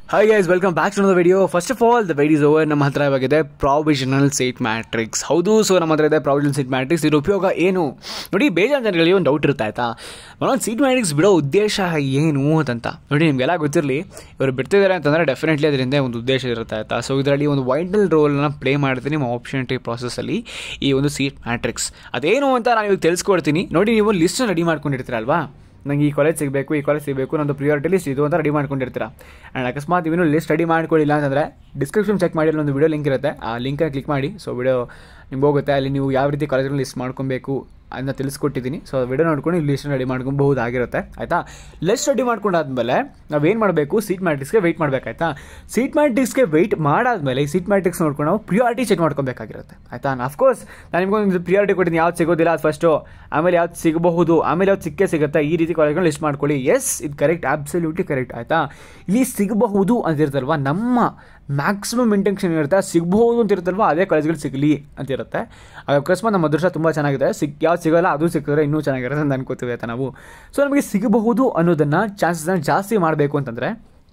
hi guys welcome back to the video first of all the wait is over ನಮ್ಮ ಹತ್ರ ಇವಾಗಿದೆ provisional seat matrix ಹೌದು so ನಮ್ಮ ಹತ್ರ ಇದೆ ಪ್ರಾವಿಷನಲ್ ಸೀಟ್ ಮ್ಯಾಟ್ರಿಕ್ಸ್ ಇದ್ರ ಉಪಯೋಗ ಏನು ನೋಡಿ ಬೇಜಾನ್ ಜನಗಳಿಗೆ ಒಂದು ಡೌಟ್ ಇರುತ್ತೆ ಆಯ್ತಾ ಒಂದೊಂದು ಸೀಟ್ ಮ್ಯಾಟ್ರಿಕ್ಸ್ ಬಿಡೋ ಉದ್ದೇಶ ಏನು ಅಂತಂತ ನೋಡಿ ನಿಮಗೆಲ್ಲ ಗೊತ್ತಿರಲಿ ಇವರು ಬಿಡ್ತಿದ್ದಾರೆ ಅಂತಂದರೆ ಡೆಫಿನೆಟ್ಲಿ ಅದರಿಂದ ಒಂದು ಉದ್ದೇಶ ಇರುತ್ತೆ ಆಯ್ತಾ ಸೊ ಇದರಲ್ಲಿ ಒಂದು ವೈಟಲ್ ರೋಲ್ನ ಪ್ಲೇ ಮಾಡ್ತೀನಿ ನಿಮ್ಮ ಆಪ್ಷನಿಟಿ ಪ್ರಾಸೆಸಲ್ಲಿ ಈ ಒಂದು ಸೀಟ್ ಮ್ಯಾಟ್ರಿಕ್ಸ್ ಅದೇನು ಅಂತ ನಾನು ಇವಾಗ ತಿಳಿಸ್ಕೊಡ್ತೀನಿ ನೋಡಿ ನೀವು ಲಿಸ್ಟ್ ರೆಡಿ ಮಾಡ್ಕೊಂಡಿರ್ತೀರಲ್ವಾ ನಂಗೆ ಈ ಕಾಲೇಜ್ ಸಿಗಬೇಕು ಈ ಕಾಲೇಜ್ ಸಿಗಬೇಕು ನಂದು ಪ್ರಿಯಾರಿಟಿ ಲಿಸ್ಟ್ ಇದು ಅಂತ ರೆಡಿ ಮಾಡ್ಕೊಂಡಿರ್ತೀರಾ ಆ್ಯಂಡ್ ಅಕಸ್ಮಾತ್ ಇವೇನು ಲಿಸ್ಟ್ ರೆಡಿ ಮಾಡ್ಕೊಳ್ಳಿಲ್ಲ ಅಂತಂದರೆ ಡಿಸ್ಕ್ರಿಪ್ಷನ್ ಚೆಕ್ ಮಾಡಿ ಒಂದು ವಿಡಿಯೋ ಲಿಂಕ್ ಇರುತ್ತೆ ಆ ಲಿಂಕನ್ನು ಕ್ಲಿಕ್ ಮಾಡಿ ಸೊ ವಿಡಿಯೋ ನಿಮ್ಗೆ ಹೋಗುತ್ತೆ ಅಲ್ಲಿ ನೀವು ಯಾವ ರೀತಿ ಕಾಲೇಜ್ನ ಲಿಸ್ಟ್ ಮಾಡ್ಕೊಬೇಕು ಅದನ್ನ ತಿಳಿಸ್ಕೊಟ್ಟಿದ್ದೀನಿ ಸೊ ವಿಡಿಯೋ ನೋಡ್ಕೊಂಡು ಲಿಸ್ಟ್ ರೆಡಿ ಮಾಡ್ಕೊಬಹುದಾಗಿರುತ್ತೆ ಆಯಿತಾ ಲಿಸ್ಟ್ ರೆಡಿ ಮಾಡ್ಕೊಂಡಾದ್ಮೇಲೆ ನಾವೇನು ಮಾಡಬೇಕು ಸೀಟ್ ಮ್ಯಾಟ್ರಿಕ್ಸ್ಗೆ ವೆಯ್ಟ್ ಮಾಡಬೇಕಾಯ್ತಾ ಸೀಟ್ ಮ್ಯಾಟ್ರಿಕ್ಸ್ಗೆ ವೆಯ್ಟ್ ಮಾಡಾದ್ಮೇಲೆ ಈ ಸೀಟ್ ಮ್ಯಾಟ್ರಿಕ್ಸ್ ನೋಡ್ಕೊಂಡು ನಾವು ಪ್ರಿಯಾರಿಟಿ ಚೆಕ್ ಮಾಡ್ಕೊಬೇಕಾಗಿರುತ್ತೆ ಆಯಿತಾ ಅಫ್ಕೋರ್ಸ್ ನಾನು ನಿಮ್ಗೊಂದು ಪ್ರಿಯಾರಿಟಿ ಕೊಟ್ಟಿದ್ದೀನಿ ಯಾವ್ದು ಸಿಗೋದಿಲ್ಲ ಅದು ಫಸ್ಟು ಆಮೇಲೆ ಯಾವ್ದು ಸಿಗಬಹುದು ಆಮೇಲೆ ಯಾವ್ದು ಸಿಕ್ಕೇ ಸಿಗುತ್ತೆ ಈ ರೀತಿ ಕಾಲೇಜ್ಗಳು ಲಿಸ್ಟ್ ಮಾಡ್ಕೊಳ್ಳಿ ಎಸ್ ಇದು ಕರೆಕ್ಟ್ ಆಬ್ಸಲ್ಯೂಟ್ಲಿ ಕರೆಕ್ಟ್ ಆಯಿತಾ ಇಲ್ಲಿ ಸಿಗಬಹುದು ಅಂತಿರ್ತಲ್ವ ನಮ್ಮ ಮ್ಯಾಕ್ಸಿಮಮ್ ಇಂಟೆನ್ಷನ್ ಇರುತ್ತೆ ಸಿಗಬಹುದು ಅಂತ ಇರುತ್ತಲ್ವ ಅದೇ ಕಾಲೇಜ್ಗಳು ಸಿಗಲಿ ಅಂತ ಇರುತ್ತೆ ಅಕಸ್ಮಾತ್ ನಮ್ಮ ಅದೃಷ್ಟ ತುಂಬ ಚೆನ್ನಾಗಿದೆ ಸಿಗ್ ಯಾವ್ದು ಸಿಗೋಲ್ಲ ಅದು ಸಿಕ್ಕಿದ್ರೆ ಇನ್ನೂ ಚೆನ್ನಾಗಿರುತ್ತೆ ಅಂತ ಅನ್ಕೋತೀವಿ ಆಯ್ತಾ ನಾವು ಸೊ ನಮಗೆ ಸಿಗಬಹುದು ಅನ್ನೋದನ್ನು ಚಾನ್ಸಸ್ನ ಜಾಸ್ತಿ ಮಾಡಬೇಕು ಅಂತಂದರೆ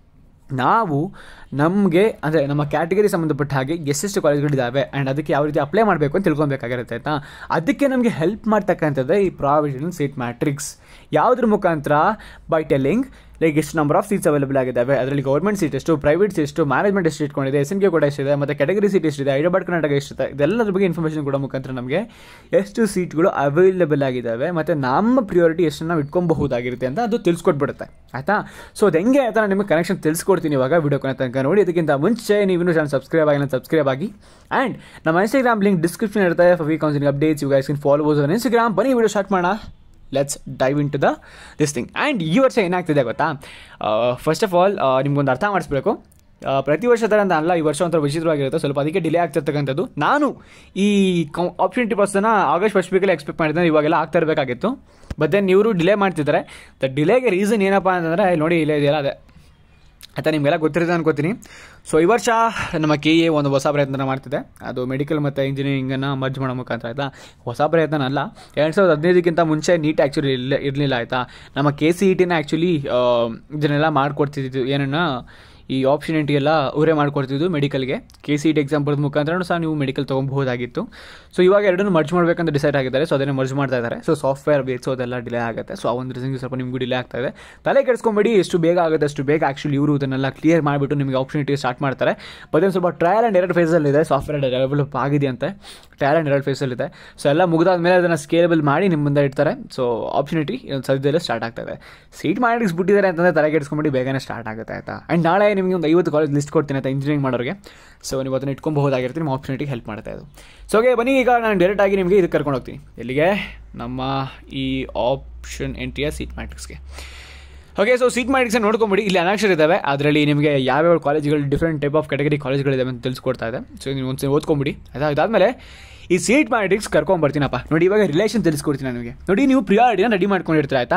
ನಾವು ನಮಗೆ ಅಂದರೆ ನಮ್ಮ ಕ್ಯಾಟಗರಿ ಸಂಬಂಧಪಟ್ಟ ಹಾಗೆ ಎಷ್ಟೆಷ್ಟು ಕಾಲೇಜ್ಗಳಿದ್ದಾವೆ ಆ್ಯಂಡ್ ಅದಕ್ಕೆ ಯಾವ ರೀತಿ ಅಪ್ಲೈ ಮಾಡಬೇಕು ಅಂತ ತಿಳ್ಕೊಬೇಕಾಗಿರುತ್ತೆ ಆಯಿತಾ ಅದಕ್ಕೆ ನಮಗೆ ಹೆಲ್ಪ್ ಮಾಡ್ತಕ್ಕಂಥದ್ದೇ ಈ ಪ್ರಾವಿಷನಲ್ ಸೀಟ್ ಮ್ಯಾಟ್ರಿಕ್ಸ್ ಯಾವುದ್ರ ಮುಖಾಂತರ ಬೈ ಟೆಲ್ಲಿಂಗ್ ಲೈಕ್ ಎಷ್ಟು ನಂಬರ್ ಆಫ್ ಸೀಟ್ಸ್ ಅವೈಲೇಬಲ್ ಆಗಿದ್ದಾವೆ ಅದರಲ್ಲಿ ಗೌರ್ಮೆಂಟ್ ಸೀಟ್ ಎಷ್ಟು ಪ್ರೈವೇಟ್ ಸೀಟ್ ಎಷ್ಟು ಮ್ಯಾನೇಜ್ಮೆಂಟ್ ಎಷ್ಟು ಇಟ್ಕೊಂಡಿದೆ ಎಸ್ ಎನ್ ಕೆ ಕೂಡ ಎಷ್ಟಿದೆ ಮತ್ತು ಕ್ಯಾಟಗರಿ ಸೀಟ್ ಎಷ್ಟಿದೆ ಹೈದರಾಬಾದ್ ಕರ್ನಾಟಕ ಎಷ್ಟಿದೆ ಇದೆಲ್ಲದ್ರ ಬಗ್ಗೆ ಇನ್ಫಾರ್ಮೇಷನ್ ಕೊಡೋ ಮುಖಾಂತರ ನಮಗೆ ಎಷ್ಟು ಸೀಟ್ಗಳು ಅವೈಲೇಬಲ್ ಆಗಿದ್ದಾವೆ ಮತ್ತು ನಮ್ಮ ಪ್ರಿಯಾರಿಟಿ ಎಷ್ಟು ನಾವು ಇಟ್ಕೊಬಹುದಾಗಿರುತ್ತೆ ಅಂತ ಅದು ತಿಳಿಸ್ಕೊಟ್ಬಿಡುತ್ತೆ ಆಯಿತಾ ಸೊ ಅದು ಹೆಂಗೆ ಆಯ್ತಾ ನಾನು ನಿಮಗೆ ಕನೆಕ್ಷನ್ ತಿಳಿಸ್ಕೊಡ್ತೀನಿ ಇವಾಗ ವಿಡಿಯೋ ಕೊನೆ ತನಕ ನೋಡಿ ಅದಕ್ಕಿಂತ ಮುಂಚೆ ನೀವು ಇನ್ನೂ ಚಾನಲ್ ಸಬ್ಸ್ಕ್ರೈಬ್ ಆಗಿಲ್ಲ ಸಬ್ಸ್ಕ್ರೈಬ್ ಆಗಿ ಆ್ಯಂಡ್ ನಮ್ಮ ಇನ್ಸ್ಟಾಗ್ರಾಮ್ ಲಿಂಕ್ ಡಿಸ್ಕ್ರಿಪ್ಷನ್ ಇರುತ್ತೆ for we counselling updates you guys in followers on Instagram ಬನ್ನಿ ವಿಡಿಯೋ ಸ್ಟಾರ್ಟ್ ಮಾಡೋಣ let's dive into the this thing and ಈ ವರ್ಷ ಏನಾಗ್ತಿದೆ ಗೊತ್ತಾ ಫಸ್ಟ್ ಆಫ್ ಆಲ್ ನಿಮ್ಗೊಂದು ಅರ್ಥ ಮಾಡಿಸ್ಬೇಕು ಆ, ಪ್ರತಿ ವರ್ಷ ಥರ ಅಂತ ಅಲ್ಲ ಈ ವರ್ಷ ಒಂಥರ ವಿಚಿತ್ರವಾಗಿರುತ್ತೆ ಸ್ವಲ್ಪ ಅದಕ್ಕೆ ಡಿಲೇ ಆಗ್ತಿರ್ತಕ್ಕಂಥದ್ದು ನಾನು ಈ ಕೌ ಆಪರ್ಚುನಿಟಿ ಪಾಸ್ನ ಆಗಸ್ಟ್ ಫಸ್ಟ್ ವೀಕಲ್ಲಿ ಎಕ್ಸ್ಪೆಕ್ಟ್ ಮಾಡಿದ್ದೆ ಇವಾಗೆಲ್ಲ ಆಗ್ತಾ ಇರಬೇಕಾಗಿತ್ತು ಬಟ್ ದೆನ್ ಇವರು ಡಿಲೇ ಮಾಡ್ತಿದ್ದಾರೆ ದ ಡಿಲೇಗೆ ರೀಸನ್ ಏನಪ್ಪ ಅಂತಂದರೆ ನೋಡಿ ಇಲ್ಲೇ ಇದೆಯಲ್ಲ ಅದೇ ಆಯ್ತಾ ನಿಮಗೆಲ್ಲ ಗೊತ್ತಿರುತ್ತೆ ಅನ್ಕೋತೀನಿ ಸೊ ಈ ವರ್ಷ ನಮ್ಮ ಕೆ ಎ ಒಂದು ಹೊಸ ಪ್ರಯತ್ನ ಮಾಡ್ತಿದೆ ಅದು ಮೆಡಿಕಲ್ ಮತ್ತು ಇಂಜಿನಿಯರಿಂಗನ್ನು ಮರ್ಜ್ ಮಾಡೋ ಮುಖಾಂತರ ಆಯಿತಾ ಹೊಸ ಪ್ರಯತ್ನ ಅಲ್ಲ ಎರಡು ಸಾವಿರದ ಹದಿನೈದಕ್ಕಿಂತ ಮುಂಚೆ ನೀಟ್ ಆ್ಯಕ್ಚುಲಿ ಇಲ್ಲ ಇರಲಿಲ್ಲ ಆಯಿತಾ ನಮ್ಮ ಕೆ ಸಿ ಇ ಟಿನ ಆ್ಯಕ್ಚುಲಿ ಇದನ್ನೆಲ್ಲ ಮಾಡ್ಕೊಡ್ತಿದ್ದು ಏನನ್ನ ಈ ಆಪ್ಷನಿಟಿ ಎಲ್ಲ ಅವರೇ ಮಾಡ್ಕೊಡ್ತಿದ್ದು ಮೆಡಿಕಲ್ಗೆ K C E T exam ಬರೆದ ಮುಖಾಂತರ ಸಹ ನೀವು ಮೆಡಿಕಲ್ ತೊಗೊಬಹುದಾಗಿತ್ತು ಸೊ ಇವಾಗ ಎರಡನ್ನೂ ಮರ್ಜ್ ಮಾಡಬೇಕಂತ ಡಿಸೈಡ್ ಆಗಿದ್ದಾರೆ ಸೊ ಅದನ್ನೇ ಮರ್ಜ್ ಮಾಡ್ತಾ ಇದ್ದಾರೆ ಸೊ ಸಾಫ್ಟ್ವೇರ್ ಬೇಕು ಅದೆಲ್ಲ ಡಿಲೇ ಆಗುತ್ತೆ ಸೊ ಆ ಒಂದು ರೀಸನ್ಗೆ ಸ್ವಲ್ಪ ನಿಮಗೂ ಡಿಲೇ ಆಗ್ತಾ ಇದೆ ತಲೆ ಕೆಡಿಸ್ಕೊಂಬೇಡಿ ಎಷ್ಟು ಬೇಗ ಆಗುತ್ತೆ ಅಷ್ಟು ಬೇಗ ಆ್ಯಕ್ಚುಲಿ ಇವರು ಇದನ್ನೆಲ್ಲ ಕ್ಲಿಯರ್ ಮಾಡಿಬಿಟ್ಟು ನಿಮಗೆ ಆಪರ್ಚುನಿಟಿ ಸ್ಟಾರ್ಟ್ ಮಾಡ್ತಾರೆ ಬಟ್ ಸ್ವಲ್ಪ ಟ್ರಯಲ್ ಆ್ಯಂಡ್ ಎರಡು ಫೇಸಲ್ಲಿದೆ ಸಾಫ್ಟ್ವೇರ್ ಡೆವಲಪ್ ಆಗಿದೆ ಅಂತೆ ಟ್ರಯಲ್ ಆ್ಯಂಡ್ ಎರಡು ಫೇಸಲ್ಲಿದೆ ಸೊ ಎಲ್ಲ ಮುಗಿದಾದ ಮೇಲೆ ಅದನ್ನು ಸ್ಕೇಲಬಲ್ ಮಾಡಿ ನಿಮ್ಮ ಮುಂದೆ ಇಡ್ತಾರೆ ಸೊ ಆಪರ್ಚುನಿಟಿ ಸದ್ಯದಲ್ಲೇ ಸ್ಟಾರ್ಟ್ ಆಗ್ತದೆ ಸೀಟ್ ಮಾಡಿ ಬಿಟ್ಟಿದ್ದಾರೆ ಅಂತಂದರೆ ತಲೆ ಕೆಡಿಸ್ಕೊಂಬಿಟ್ಟು ಬೇಗನೆ ಸ್ಟಾರ್ಟ್ ಆಗುತ್ತೆ ಆಯಿತಾ ಆ್ಯಂಡ್ ನಾಳೆ ನಿಮಗೆ ಒಂದು ಐವತ್ತು ಕಾಲೇಜ್ ಲಿಸ್ಟ್ ಕೊಡ್ತೀನಿ ಆಯ್ತಾ ಇಂಜಿನಿಯರಿಂಗ್ ಮಾಡೋರಿಗೆ ಸೊ ನೀವು ಅದನ್ನು ಇಟ್ಕೊಬಹುದಾಗಿರ್ತೀನಿ ನಿಮ್ಮ ಆಪರ್ಚುನಿಟಿ ಹೆಲ್ಪ್ ಮಾಡ್ತಾ ಇದು ಸೊ ಓಕೆ ಬನ್ನಿ ಈಗ ನಾನು ಡೈರೆಕ್ಟಾಗಿ ನಿಮಗೆ ಇದಕ್ಕೆ ಕರ್ಕೊಂಡು ಹೋಗ್ತೀನಿ ಎಲ್ಲಿಗೆ ನಮ್ಮ ಈ ಆಪ್ಷನ್ ಎಂಟ್ರಿಯ ಸೀಟ್ ಮ್ಯಾಟ್ರಿಕ್ಸ್ಗೆ ಓಕೆ ಸೊ ಸೀಟ್ ಮ್ಯಾಟ್ರಿಕ್ಸ್ ನೋಡ್ಕೊಂಬಿಡಿ ಇಲ್ಲಿ ಅನಾಕ್ಷರ ಇದ್ದಾವೆ ಅದರಲ್ಲಿ ನಿಮಗೆ ಯಾವ್ಯಾವ ಕಾಲೇಜ್ಗಳು ಡಿಫ್ರೆಂಟ್ ಟೈಪ್ ಆಫ್ ಕ್ಯಾಟಗರಿ ಕಾಲೇಜ್ಗಳಿದ್ದಾವೆ ಅಂತ ತಿಳಿಸ್ಕೊಡ್ತಾ ಇದೆ ಸೊ ನೀವು ಒಂದ್ಸರಿ ಓದ್ಕೊಂಬಿಡಿ ಆಯ್ತಾ ಇದಾದಮೇಲೆ ಈ ಸೀಟ್ ಮ್ಯಾಟ್ರಿಕ್ಸ್ ಕರ್ಕೊಂಬರ್ತೀನಪ್ಪ ನೋಡಿ ಇವಾಗ ರಿಲೇಷನ್ ತಿಳಿಸ್ಕೊಡ್ತೀನಿ ನಾನು ನಿಮಗೆ ನೋಡಿ ನೀವು ಪ್ರಿಯಾರಿಟಿನ ರೆಡಿ ಮಾಡ್ಕೊಂಡಿರ್ತೀರ ಆಯಿತಾ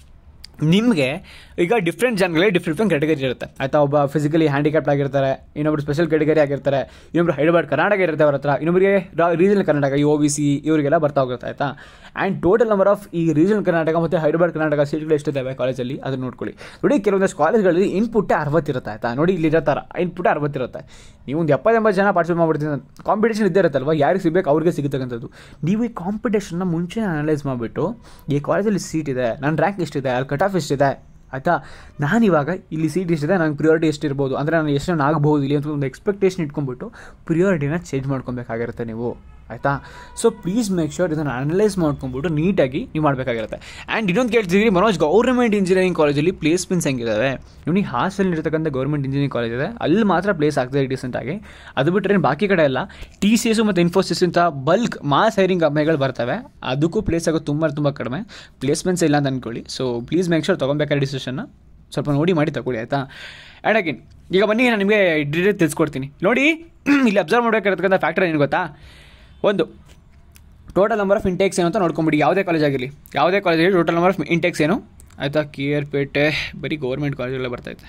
ನಿಮಗೆ ಈಗ ಡಿಫ್ರೆಂಟ್ ಜನಗಳಿಗೆ ಡಿಫ್ರೆಂಟ್ ಡಿಫ್ರೆಂಟ್ ಕ್ಯಾಟಗರಿ ಇರುತ್ತೆ ಆಯಿತಾ ಒಬ್ಬ ಫಿಸಿಕಲಿ ಹ್ಯಾಂಡಿಕ್ಯಾಪ್ಟ್ ಆಗಿರ್ತಾರೆ ಇನ್ನೊಬ್ರು ಸ್ಪೆಷಲ್ ಕ್ಯಾಟಗರಿ ಆಗಿರ್ತಾರೆ ಇನ್ನೊಬ್ರು ಹೈದರಾಬಾದ್ ಕರ್ನಾಟಕ ಇರುತ್ತೆ ಅವ್ರ ಹತ್ರ ಇನ್ನೊಬ್ಬರಿಗೆ ರೀಜನಲ್ ಕರ್ನಾಟಕ ಈ ಒ ಬಿ ಸಿ ಇವರಿಗೆಲ್ಲ ಬರ್ತಾ ಹೋಗುತ್ತೆ ಆಯಿತಾ ಆ್ಯಂಡ್ ಟೋಟಲ್ ನಂಬರ್ ಆಫ್ ಈ ರೀಜನಲ್ ಕರ್ನಾಟಕ ಮತ್ತು ಹೈದರಾಬಾದ್ ಕರ್ನಾಟಕ ಸೀಟ್ಗಳು ಎಷ್ಟಿದ್ದಾವೆ ಕಾಲೇಜಲ್ಲಿ ಅದನ್ನು ನೋಡ್ಕೊಳ್ಳಿ ನೋಡಿ ಕೆಲವೊಂದಷ್ಟು ಕಾಲೇಜ್ಗಳಲ್ಲಿ ಇನ್ಪುಟ್ಟೇ ಅರವತ್ತಿರುತ್ತೆ ಆಯಿತಾ ನೋಡಿ ಇಲ್ಲಿ ಇರೋ ಥರ ಇನ್ಪುಟ್ ಅರವತ್ತಿರುತ್ತೆ ನೀವು ಒಂದು ಎಪ್ಪತ್ತೆಂಬತ್ತು ಜನ ಪಾರ್ಟಿಸಿಪೇಟ್ ಮಾಡ್ಬಿಡ್ತೀನಿ ಕಾಂಪಿಟೇಷನ್ ಇದ್ದೇ ಇರುತ್ತಲ್ವ ಯಾರಿಗೆ ಸಿಗಬೇಕು ಅವ್ರಿಗೆ ಸಿಗತಕ್ಕಂಥದ್ದು ನೀವು ಈ ಕಾಂಪಿಟೇಷನ್ನ ಮುಂಚೆ ಅನಲೈಸ್ ಮಾಡಿಬಿಟ್ಟು ಈ ಕಾಲೇಜಲ್ಲಿ ಸೀಟ್ ಇದೆ ನನ್ನ ರ್ಯಾಂಕ್ ಎಷ್ಟಿದೆ ಅಲ್ಲಿ ಕಟ್ ಆಫ್ ಎಷ್ಟಿದೆ ಆಯಿತಾ ನಾನಿವಾಗ ಇಲ್ಲಿ ಸೀಟ್ ಎಷ್ಟಿದೆ ನನಗೆ ಪ್ರಿಯಾರಿಟಿ ಎಷ್ಟಿರ್ಬೋದು ಅಂದರೆ ನಾನು ಎಷ್ಟು ಆಗಬಹುದು ಇಲ್ಲಿ ಅಂತ ಒಂದು ಎಕ್ಸ್ಪೆಕ್ಟೇಷನ್ ಇಟ್ಕೊಂಡ್ಬಿಟ್ಟು ಪ್ರಿಯಾರಿಟಿನ ಚೇಂಜ್ ಮಾಡ್ಕೊಬೇಕಾಗಿರುತ್ತೆ ನೀವು ಆಯಿತಾ ಸೊ ಪ್ಲೀಸ್ ಮೇಕ್ ಶ್ಯೂರ್ ಇದನ್ನು ಅನಲೈಸ್ ಮಾಡ್ಕೊಂಬಿಟ್ಟು ನೀಟಾಗಿ ನೀವು ಮಾಡಬೇಕಾಗಿರುತ್ತೆ ಆ್ಯಂಡ್ ಇನ್ನೊಂದು ಕೇಳ್ತಿದ್ದೀರಿ ಮನೋಜ್ ಗೌರ್ಮೆಂಟ್ ಇಂಜಿನಿಯರಿಂಗ್ ಕಾಲೇಜಲ್ಲಿ ಪ್ಲೇಸ್ಮೆಂಟ್ಸ್ ಹೆಂಗಿದ್ದಾವೆ ನಿಮಗೆ ಹಾಸನಲ್ಲಿ ಇರತಕ್ಕಂಥ ಗೌರ್ಮೆಂಟ್ ಇಂಜಿನಿಯರಿಂಗ್ ಕಾಲೇಜ್ ಇದೆ ಅಲ್ಲಿ ಮಾತ್ರ ಪ್ಲೇಸ್ ಆಗ್ತದೆ ರೀಸೆಂಟಾಗಿ ಅದು ಬಿಟ್ಟರೆ ಬಾಕಿ ಕಡೆ ಎಲ್ಲ ಟಿ ಸಿ ಎಸ್ ಮತ್ತು ಇನ್ಫೋಸಿಸ್ ಅಂತ ಬಲ್ಕ್ ಮಾಸ್ ಹೈರಿಂಗ್ ಕಂಪ್ನಿಗಳು ಬರ್ತವೆ ಅದಕ್ಕೂ ಪ್ಲೇಸ್ ಆಗೋದು ತುಂಬ ತುಂಬ ಕಡಿಮೆ ಪ್ಲೇಸ್ಮೆಂಟ್ಸ್ ಇಲ್ಲ ಅಂತ ಅಂದ್ಕೊಳ್ಳಿ ಸೊ ಪ್ಲೀಸ್ ಮೇಕ್ ಶೋರ್ ತೊಗೊಬೇಕಾದ್ರೆ ಡಿಸಿಷನ್ನ ಸ್ವಲ್ಪ ನೋಡಿ ಮಾಡಿ ತಗೊಳ್ಳಿ ಆಯಿತಾ ಆ್ಯಂಡ್ ಅಗೇನ್ ಈಗ ಬನ್ನಿ ನಾನು ನಿಮಗೆ ಡೀಟೇಲ್ ತಿಳಿಸ್ಕೊಡ್ತೀನಿ ನೋಡಿ ಇಲ್ಲಿ ಅಬ್ಸರ್ವ್ ಮಾಡಬೇಕಾಗಿರ್ತಕ್ಕಂಥ ಫ್ಯಾಕ್ಟರ್ ಏನು ಗೊತ್ತಾ ಒಂದು ಟೋಟಲ್ ನಂಬರ್ ಆಫ್ ಇಂಟೇಕ್ಸ್ ಏನು ಅಂತ ನೋಡ್ಕೊಂಬಿಡಿ ಯಾವುದೇ ಕಾಲೇಜ್ ಆಗಿರಲಿ ಯಾವುದೇ ಕಾಲೇಜ್ ಆಗಿರಲಿ ಟೋಟಲ್ ನಂಬರ್ ಆಫ್ ಇಂಟೇಕ್ಸ್ ಏನು ಆಯಿತಾ ಕೆ ಆರ್ ಪೇಟೆ ಬರೀ ಗೌರ್ಮೆಂಟ್ ಕಾಲೇಜೆಲ್ಲ ಬರ್ತೈತೆ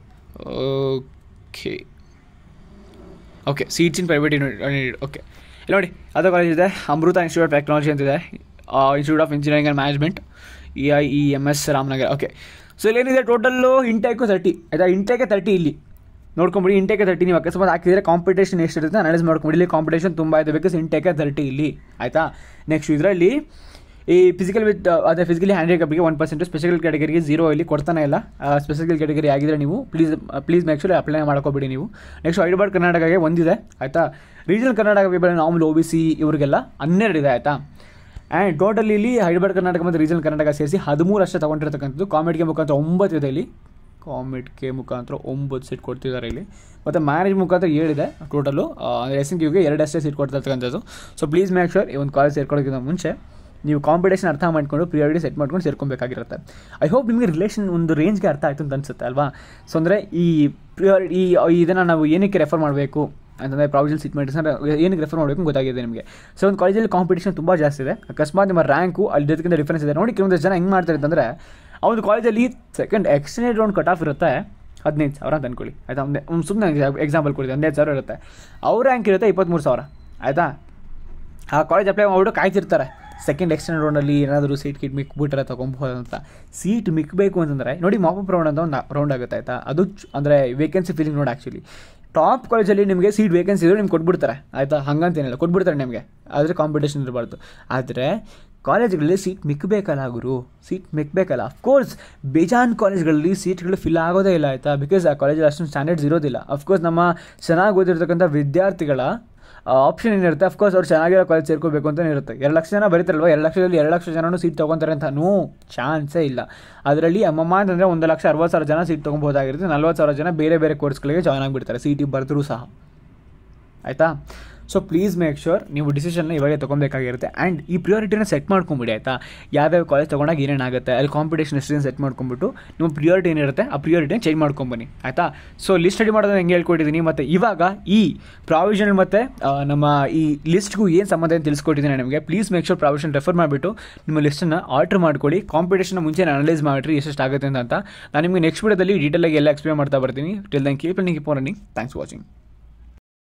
okay okay seats in private okay ಇಲ್ಲಿ ನೋಡಿ ಯಾವುದೋ ಕಾಲೇಜ್ ಇದೆ ಅಮೃತ ಇನ್ಸ್ಟಿಟ್ಯೂಟ್ ಆಫ್ ಟೆಕ್ನಾಲಜಿ ಅಂತಿದೆ institute of engineering and management E I E M S Ramanagara okay so ಇಲ್ಲೇನಿದೆ ಟೋಟಲ್ಲು ಇಂಟೇಕು ತರ್ಟಿ ಆಯಿತಾ ಇಂಟೇಕೆ ತರ್ಟಿ ಇಲ್ಲಿ ನೋಡ್ಕೊಂಬಿಡಿ ಇಂಟೇಕೆ ತರ್ಟಿ ನೀವು ಅಕಸ್ಮಾತ್ ಹಾಕಿದರೆ ಕಾಂಪಿಟೇಷನ್ ಎಷ್ಟಿರುತ್ತೆ ಅನಲೈಸ್ ಮಾಡ್ಕೊಂಬಿಡಿ ಇಲ್ಲಿ ಕಾಂಪಿಟೇಷನ್ ತುಂಬ ಇದೆ ಬಿಕಾಸ್ ಇಂಟೇಕೆ ತರ್ಟಿ ಇಲ್ಲಿ ಆಯಿತಾ ನೆಕ್ಸ್ಟ್ ಇದರಲ್ಲಿ ಈ ಫಿಸಿಕಲ್ ವಿತ್ ಅದೇ ಫಿಸಿಕಲಿ ಹ್ಯಾಂಡಿಕ್ಯಾಪ್ಗೆ ಒನ್ ಪರ್ಸೆಂಟ್ ಸ್ಪೆಷಲ್ ಕ್ಯಾಟಗರಿಗೆ ಜೀರೋ ಇಲ್ಲಿ ಕೊಡ್ತಾನೆ ಇಲ್ಲ ಸ್ಪೆಷಲ್ ಕ್ಯಾಟಗರಿ ಆಗಿದ್ರೆ ನೀವು please please make sure apply ಮಾಡ್ಕೋಬೇಡಿ ನೀವು ನೆಕ್ಸ್ಟ್ ಹೈದರಾಬಾದ್ ಕರ್ನಾಟಕಗೆ ಒಂದಿದೆ ಆಯಿತಾ ರೀಜನಲ್ ಕರ್ನಾಟಕ ವಿಭಾಗ ನಾರ್ಮಲ್ ಒ ಬಿ ಸಿ ಇವರಿಗೆಲ್ಲ ಹನ್ನೆರಡು ಇದೆ ಆಯಿತಾ ಆ್ಯಂಡ್ ಟೋಟಲ್ ಇಲ್ಲಿ ಹೈದರಾಬಾದ್ ಕರ್ನಾಟಕ ಮತ್ತು ರೀಜನಲ್ ಕರ್ನಾಟಕ ಸೇರಿಸಿ ಹದಿಮೂರು ಅಷ್ಟೇ ತೊಗೊಂಡಿರ್ತಕ್ಕಂಥದ್ದು ಕಾಮೆಡ್ಗೆ ಮುಖಾಂತರ ಒಂಬತ್ತು ಇದೆ ಇಲ್ಲಿ ಕಾಮೆಡ್ಗೆ ಮುಖಾಂತರ ಒಂಬತ್ತು ಸೀಟ್ ಕೊಡ್ತಿದ್ದಾರೆ ಇಲ್ಲಿ ಮತ್ತು ಮ್ಯಾನೇಜ್ ಮುಖಾಂತರ ಏಳಿದೆ ಟೋಟಲು ಅಂದರೆ ಎಸ್ ಎನ್ ಕ್ಯೂಗೆ ಎರಡಷ್ಟೇ ಸೀಟ್ ಕೊಡ್ತಿರ್ತಕ್ಕಂಥದ್ದು ಸೊ ಪ್ಲೀಸ್ ಮೇಕ್ ಶೋರ್ ಈ ಒಂದು ಕಾಲೇಜ್ ಸೇರ್ಕೊಳ್ಳೋಕ್ಕಿಂತ ಮುಂಚೆ ನೀವು ಕಾಂಪಿಟೇಷನ್ ಅರ್ಥ ಮಾಡ್ಕೊಂಡು ಪ್ರಿಯಾರಿಟಿ ಸೆಟ್ ಮಾಡ್ಕೊಂಡು ಸೇರ್ಕೊಬೇಕಾಗಿರುತ್ತೆ ಐ ಹೋಪ್ ನಿಮಗೆ ರಿಲೇಷನ್ ಒಂದು ರೇಂಜ್ಗೆ ಅರ್ಥ ಆಯಿತು ಅಂತ ಅನ್ಸುತ್ತೆ ಅಲ್ವಾ ಸೊ ಅಂದರೆ ಈ ಪ್ರಿಯಾರಿಟಿ ಈ ಇದನ್ನು ನಾವು ಏನಕ್ಕೆ ರೆಫರ್ ಮಾಡಬೇಕು ಅಂತಂದರೆ ಪ್ರಾವಿಷನ್ ಸೀಟ್ ಮೆಡಿಸನ್ ಏನಕ್ಕೆ ರೆಫರ್ ಮಾಡಬೇಕು ಗೊತ್ತಾಗಿದೆ ನಿಮಗೆ ಸೊ ಒಂದು ಕಾಲೇಜಲ್ಲಿ ಕಾಂಪಿಟೇಷನ್ ತುಂಬ ಜಾಸ್ತಿ ಇದೆ ಅಕಸ್ಮಾತ್ ನಿಮ್ಮ ರ್ಯಾಂಕು ಅಲ್ಲಿ ಜೊತೆಗಿಂತ ಡಿಫ್ರೆನ್ಸ್ ಇದೆ ನೋಡಿ ಕೆಲವೊಂದು ಜನ ಹೆಂಗೆ ಮಾಡ್ತಾರೆ ಅಂತಂದರೆ ಆ ಒಂದು ಕಾಲೇಜಲ್ಲಿ second extended round cut off ಇರುತ್ತೆ ಹದಿನೈದು ಸಾವಿರ ಅಂತ ಅಂದ್ಕೊಳ್ಳಿ ಆಯಿತಾ ಒಂದು ಒಂದು ಸುಮ್ಮನೆ ಎಕ್ಸಾಂಪಲ್ ಕೊಡಿದೆ ಹದಿನೈದು ಸಾವಿರ ಇರುತ್ತೆ ಅವ್ರ ರ್ಯಾಂಕ್ ಇರುತ್ತೆ ಇಪ್ಪತ್ತ್ಮೂರು ಸಾವಿರ ಆಯಿತಾ ಆ ಕಾಲೇಜ್ ಅಪ್ಲೈ ಮಾಡ್ಬಿಟ್ಟು ಕಾಯ್ತಿರ್ತಾರೆ ಸೆಕೆಂಡ್ ಎಕ್ಸ್ಟೆಂಡ್ ರೌಂಡಲ್ಲಿ ಏನಾದರೂ ಸೀಟ್ ಕಿಟ್ ಮಿಕ್ಬಿಟ್ರೆ ತೊಗೊಬೋದು ಅಂತ ಸೀಟ್ ಮಿಕ್ಕಬೇಕು ಅಂತಂದರೆ ನೋಡಿ ಮಾಪಪ್ ರೌಂಡ್ ಅಂತ ಒಂದು ರೌಂಡ್ ಆಗುತ್ತೆ ಆಯಿತಾ ಅದು ಅಂದರೆ ವೇಕೆನ್ಸಿ ಫೀಲಿಂಗ್ ನೋಡಿ ಆ್ಯಕ್ಚುಲಿ ಟಾಪ್ ಕಾಲೇಜಲ್ಲಿ ನಿಮಗೆ ಸೀಟ್ ವೇಕೆನ್ಸಿ ಇದ್ದರೆ ನಿಮ್ಗೆ ಕೊಟ್ಬಿಡ್ತಾರೆ ಆಯಿತಾ ಹಂಗಂತೇನಿಲ್ಲ ಕೊಟ್ಬಿಡ್ತಾರೆ ನಿಮಗೆ ಆದರೆ ಕಾಂಪಿಟೇಷನ್ ಇರಬಾರ್ದು ಆದರೆ ಕಾಲೇಜ್ಗಳಲ್ಲಿ ಸೀಟ್ ಮಿಕ್ಕಬೇಕಲ್ಲ ಗುರು ಸೀಟ್ ಮಿಕ್ಕಬೇಕಲ್ಲ ಅಫ್ಕೋರ್ಸ್ ಬೇಜಾನ್ ಕಾಲೇಜ್ಗಳಲ್ಲಿ ಸೀಟ್ಗಳು ಫಿಲ್ ಆಗೋದೇ ಇಲ್ಲ ಆಯಿತಾ ಬಿಕಾಸ್ ಆ ಕಾಲೇಜಲ್ಲಿ ಅಷ್ಟೊಂದು ಸ್ಟ್ಯಾಂಡರ್ಡ್ಸ್ ಇರೋದಿಲ್ಲ ಅಫ್ಕೋರ್ಸ್ ನಮ್ಮ ಚೆನ್ನಾಗಿ ಓದಿರ್ತಕ್ಕಂಥ ವಿದ್ಯಾರ್ಥಿಗಳ ಆಪ್ಷನ್ ಏನಿರುತ್ತೆ ಅಫ್ಕೋರ್ಸ್ ಅವ್ರು ಚೆನ್ನಾಗಿರೋ ಕಾಲೇಜ್ ಸೇರ್ಕೋಬೇಕು ಅಂತಲೇ ಇರುತ್ತೆ ಎರಡು ಲಕ್ಷ ಜನ ಬರೀತಾರಲ್ವ ಎರಡು ಲಕ್ಷದಲ್ಲಿ ಎರಡು ಲಕ್ಷ ಜನನೂ ಸೀಟ್ ತೊಗೊತಾರೆ ಅಂತ ನೋ ಚಾನ್ಸೇ ಇಲ್ಲ ಅದರಲ್ಲಿ ಅಮ್ಮಮ್ಮ ಅಂತಂದರೆ ಒಂದು ಲಕ್ಷ ಅರವತ್ತು ಸಾವಿರ ಜನ ಸೀಟ್ ತೊಗೊಬೋದಾಗಿರುತ್ತೆ ನಲ್ವತ್ತು ಸಾವಿರ ಜನ ಬೇರೆ ಬೇರೆ ಕೋರ್ಸ್ಗಳಿಗೆ ಜಾಯ್ನ್ ಆಗಿಬಿಡ್ತಾರೆ ಸಿ ಟಿ ಬರೆದ್ರೂ ಸಹ ಆಯಿತಾ ಸೊ ಪ್ಲೀಸ್ ಮೇಕ್ ಶೋರ್ ನೀವು ಡಿಸಿಷನ್ನ ಇವಾಗೆ ತೊಗೊಬೇಕಾಗಿರುತ್ತೆ ಆ್ಯಂಡ್ ಈ ಪ್ರಿಯಾರಿಟಿನ ಸೆಟ್ ಮಾಡ್ಕೊಂಬಿಡಿ ಆಯಿತಾ ಯಾವ್ಯಾವ ಕಾಲೇಜ್ ತೊಗೊಂಡಾಗ ಏನೇನಾಗುತ್ತೆ ಅಲ್ಲಿ ಕಾಂಪಿಟೇಷನ್ ಎಷ್ಟಿದೆ ಸೆಟ್ ಮಾಡ್ಕೊಂಬಿಟ್ಟು ನಿಮ್ಮ ಪ್ರಿಯಾರಿಟಿ ಏನಿರುತ್ತೆ ಆ ಪ್ರಿಯಾರಿಟಿನ ಚೇಂಜ್ ಮಾಡ್ಕೊಂಬನ್ನಿ ಆಯಿತಾ ಸೊ ಲಿಸ್ಟ್ ಸ್ಟಡಿ ಮಾಡೋದನ್ನ ಹೆಂಗೆ ಹೇಳ್ಕೊಟ್ಟಿದ್ದೀನಿ ಮತ್ತು ಇವಾಗ ಈ ಪ್ರಾವಿಷನ್ ಮತ್ತು ನಮ್ಮ ಈ ಲಿಸ್ಟ್ಗೂ ಏನು ಸಂಬಂಧ ಅಂತ ತಿಳಿಸ್ಕೊಟ್ಟಿದ್ದೀನಿ ನಿಮಗೆ please make sure provision refer ಮಾಡಿಬಿಟ್ಟು ನಿಮ್ಮ ಲಿಸ್ಟನ್ನು ಆರ್ಡ್ರ್ ಮಾಡ್ಕೊಳ್ಳಿ ಕಾಂಪಿಟೇಷನ್ ಮುಂಚೆ ಅನಲೈಸ್ ಮಾಡಿರಿ ಎಷ್ಟೆಷ್ಟು ಆಗುತ್ತೆ ಅಂತ ನಾನು ನಿಮಗೆ ನೆಕ್ಸ್ಟ್ ವಿಡಿಯೋದಲ್ಲಿ ಡೀಟೇಲಾಗಿ ಎಲ್ಲ ಎಕ್ಸ್ಪ್ಲೇನ್ ಮಾಡ್ತಾ ಬರ್ತೀನಿ till then keep running keep running thanks watching